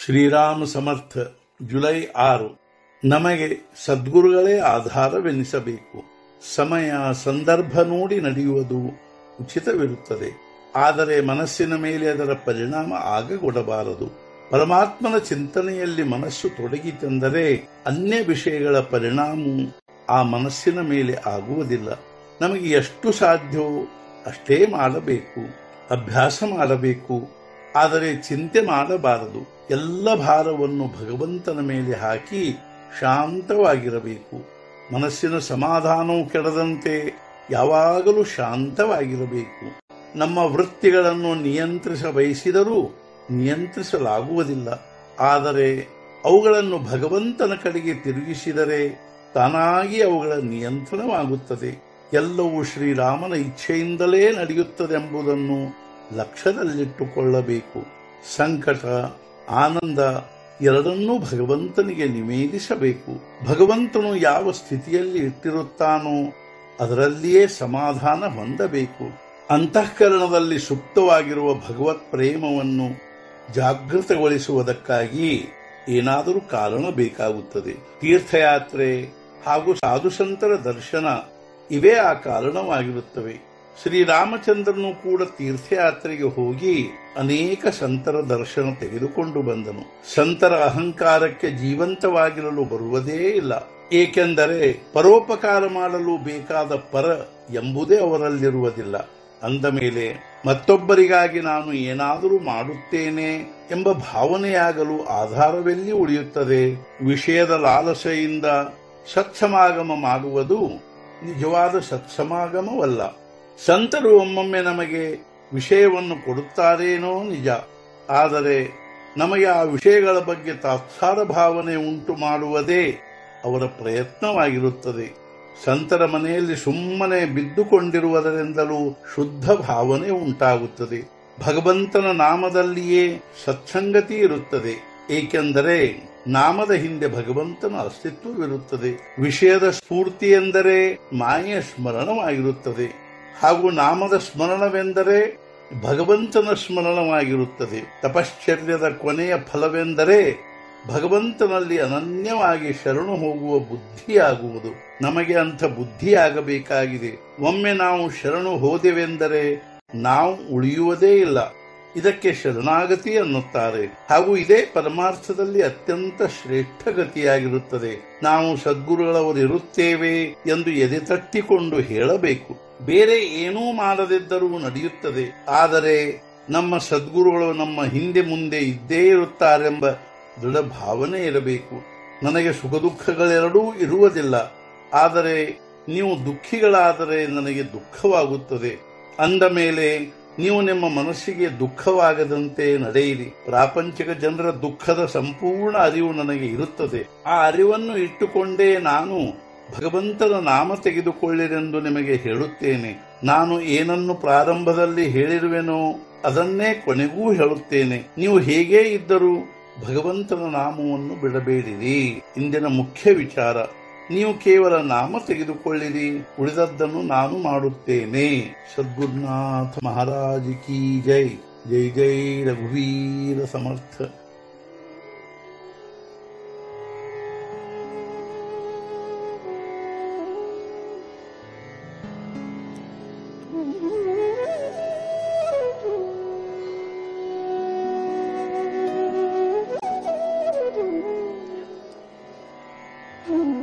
ಶ್ರೀರಾಮ ಸಮರ್ಥ July ಆರು ನಮಗೆ ಸದ್ಗುರುಗಳೇ ಆಧಾರವೆನಿಸಬೇಕು ಸಮಯ ಸಂದರ್ಭ ನೋಡಿ ನಡೆಯುವುದು ಉಚಿತವಿರುತ್ತದೆ ಆದರೆ ಮನಸ್ಸಿನ ಮೇಲೆ ಅದರ ಪರಿಣಾಮ ಆಗಗೊಡಬಾರದು ಪರಮಾತ್ಮನ ಚಿಂತನೆಯಲ್ಲಿ ಮನಸ್ಸು ತೊಡಗಿತೆಂದರೆ ಅನ್ಯ ವಿಷಯಗಳ ಪರಿಣಾಮವು ಆ ಮನಸ್ಸಿನ ಮೇಲೆ ಆಗುವುದಿಲ್ಲ ನಮಗೆ ಎಷ್ಟು ಸಾಧ್ಯವೋ ಅಷ್ಟೇ ಮಾಡಬೇಕು ಅಭ್ಯಾಸ ಮಾಡಬೇಕು ಆದರೆ ಚಿಂತೆ ಮಾಡಬಾರದು ಎಲ್ಲ ಭಾರವನ್ನು ಭಗವಂತನ ಮೇಲೆ ಹಾಕಿ ಶಾಂತವಾಗಿರಬೇಕು ಮನಸ್ಸಿನ ಸಮಾಧಾನವು ಕೆಡದಂತೆ ಯಾವಾಗಲೂ ಶಾಂತವಾಗಿರಬೇಕು ನಮ್ಮ ವೃತ್ತಿಗಳನ್ನು ನಿಯಂತ್ರಿಸ ಬಯಸಿದರೂ ನಿಯಂತ್ರಿಸಲಾಗುವುದಿಲ್ಲ ಆದರೆ ಅವುಗಳನ್ನು ಭಗವಂತನ ಕಡೆಗೆ ತಿರುಗಿಸಿದರೆ ತಾನಾಗಿ ಅವುಗಳ ನಿಯಂತ್ರಣವಾಗುತ್ತದೆ ಎಲ್ಲವೂ ಶ್ರೀರಾಮನ ಇಚ್ಛೆಯಿಂದಲೇ ನಡೆಯುತ್ತದೆಂಬುದನ್ನು ಲಕ್ಷ್ಯದಲ್ಲಿಟ್ಟುಕೊಳ್ಳಬೇಕು ಸಂಕಟ ಆನಂದ ಎರಡನ್ನೂ ಭಗವಂತನಿಗೆ ನಿವೇದಿಸಬೇಕು ಭಗವಂತನು ಯಾವ ಸ್ಥಿತಿಯಲ್ಲಿ ಇಟ್ಟಿರುತ್ತಾನೋ ಅದರಲ್ಲಿಯೇ ಸಮಾಧಾನ ಹೊಂದಬೇಕು ಅಂತಃಕರಣದಲ್ಲಿ ಸುಪ್ತವಾಗಿರುವ ಭಗವತ್ ಪ್ರೇಮವನ್ನು ಜಾಗೃತಗೊಳಿಸುವುದಕ್ಕಾಗಿ ಏನಾದರೂ ಕಾರಣ ಬೇಕಾಗುತ್ತದೆ ತೀರ್ಥಯಾತ್ರೆ ಹಾಗೂ ಸಾಧುಸಂತರ ದರ್ಶನ ಇವೇ ಆ ಕಾರಣವಾಗಿರುತ್ತವೆ ಶ್ರೀರಾಮಚಂದ್ರನು ಕೂಡ ತೀರ್ಥಯಾತ್ರೆಗೆ ಹೋಗಿ ಅನೇಕ ಸಂತರ ದರ್ಶನ ತೆಗೆದುಕೊಂಡು ಬಂದನು ಸಂತರ ಅಹಂಕಾರಕ್ಕೆ ಜೀವಂತವಾಗಿರಲು ಬರುವುದೇ ಇಲ್ಲ ಏಕೆಂದರೆ ಪರೋಪಕಾರ ಮಾಡಲು ಬೇಕಾದ ಪರ ಎಂಬುದೇ ಅವರಲ್ಲಿರುವುದಿಲ್ಲ ಅಂದ ಮೇಲೆ ಮತ್ತೊಬ್ಬರಿಗಾಗಿ ನಾನು ಏನಾದರೂ ಮಾಡುತ್ತೇನೆ ಎಂಬ ಭಾವನೆಯಾಗಲು ಆಧಾರವೆಲ್ಲಿ ಉಳಿಯುತ್ತದೆ ವಿಷಯದ ಲಾಲಸೆಯಿಂದ ಸತ್ಸಮಾಗಮ ಮಾಡುವುದು ನಿಜವಾದ ಸತ್ಸಮಾಗಮವಲ್ಲ ಸಂತರು ಒಮ್ಮೊಮ್ಮೆ ನಮಗೆ ವಿಷಯವನ್ನು ಕೊಡುತ್ತಾರೇನೋ ನಿಜ ಆದರೆ ನಮಗೆ ಆ ವಿಷಯಗಳ ಬಗ್ಗೆ ತಾತ್ಸಾರ ಭಾವನೆ ಉಂಟು ಮಾಡುವುದೇ ಅವರ ಪ್ರಯತ್ನವಾಗಿರುತ್ತದೆ ಸಂತರ ಮನೆಯಲ್ಲಿ ಸುಮ್ಮನೆ ಬಿದ್ದುಕೊಂಡಿರುವುದರಿಂದಲೂ ಶುದ್ಧ ಭಾವನೆ ಉಂಟಾಗುತ್ತದೆ ಭಗವಂತನ ನಾಮದಲ್ಲಿಯೇ ಸತ್ಸಂಗತಿ ಇರುತ್ತದೆ ಏಕೆಂದರೆ ನಾಮದ ಹಿಂದೆ ಭಗವಂತನ ಅಸ್ತಿತ್ವವಿರುತ್ತದೆ ವಿಷಯದ ಸ್ಫೂರ್ತಿ ಎಂದರೆ ಮಾಯೆಯ ಸ್ಮರಣವಾಗಿರುತ್ತದೆ ಹಾಗೂ ನಾಮದ ಸ್ಮರಣವೆಂದರೆ ಭಗವಂತನ ಸ್ಮರಣವಾಗಿರುತ್ತದೆ ತಪಶ್ಚರ್ಯದ ಕೊನೆಯ ಫಲವೆಂದರೆ ಭಗವಂತನಲ್ಲಿ ಅನನ್ಯವಾಗಿ ಶರಣು ಹೋಗುವ ಬುದ್ಧಿಯಾಗುವುದು ನಮಗೆ ಅಂಥ ಬುದ್ಧಿಯಾಗಬೇಕಾಗಿದೆ ಒಮ್ಮೆ ನಾವು ಶರಣು ಹೋದೆವೆಂದರೆ ನಾವು ಉಳಿಯುವುದೇ ಇಲ್ಲ ಇದಕ್ಕೆ ಶರಣಾಗತಿ ಅನ್ನುತ್ತಾರೆ ಹಾಗೂ ಇದೇ ಪರಮಾರ್ಥದಲ್ಲಿ ಅತ್ಯಂತ ಶ್ರೇಷ್ಠ ಗತಿಯಾಗಿರುತ್ತದೆ ನಾವು ಸದ್ಗುರುಗಳವರು ಇರುತ್ತೇವೆ ಎಂದು ಎದೆ ತಟ್ಟಿಕೊಂಡು ಹೇಳಬೇಕು ಬೇರೆ ಏನೂ ಮಾಡದಿದ್ದರೂ ನಡೆಯುತ್ತದೆ ಆದರೆ ನಮ್ಮ ಸದ್ಗುರುಗಳು ನಮ್ಮ ಹಿಂದೆ ಮುಂದೆ ಇದ್ದೇ ಇರುತ್ತಾರೆಂಬ ದೃಢ ಭಾವನೆ ಇರಬೇಕು ನನಗೆ ಸುಖ ದುಃಖಗಳೆರಡೂ ಇರುವುದಿಲ್ಲ ಆದರೆ ನೀವು ದುಃಖಿಗಳಾದರೆ ನನಗೆ ದುಃಖವಾಗುತ್ತದೆ ಅಂದ ಮೇಲೆ ನೀವು ನಿಮ್ಮ ಮನಸ್ಸಿಗೆ ದುಃಖವಾಗದಂತೆ ನಡೆಯಿರಿ ಪ್ರಾಪಂಚಿಕ ಜನರ ದುಃಖದ ಸಂಪೂರ್ಣ ಅರಿವು ನನಗೆ ಇರುತ್ತದೆ ಆ ಅರಿವನ್ನು ಇಟ್ಟುಕೊಂಡೇ ನಾನು ಭಗವಂತನ ನಾಮ ತೆಗೆದುಕೊಳ್ಳಿರೆಂದು ನಿಮಗೆ ಹೇಳುತ್ತೇನೆ ನಾನು ಏನನ್ನು ಪ್ರಾರಂಭದಲ್ಲಿ ಹೇಳಿರುವೆನೋ ಅದನ್ನೇ ಕೊನೆಗೂ ಹೇಳುತ್ತೇನೆ ನೀವು ಹೇಗೇ ಇದ್ದರೂ ಭಗವಂತನ ನಾಮವನ್ನು ಬಿಡಬೇಡಿರಿ ಇಂದಿನ ಮುಖ್ಯ ವಿಚಾರ ನೀವು ಕೇವಲ ನಾಮ ತೆಗೆದುಕೊಳ್ಳಿರಿ ಉಳಿದದ್ದನ್ನು ನಾನು ಮಾಡುತ್ತೇನೆ ಸದ್ಗುರುನಾಥ ಮಹಾರಾಜ್ ಕಿ ಜೈ ಜೈ ಜೈ ರಘುವೀರ ಸಮರ್ಥ Mm-hmm.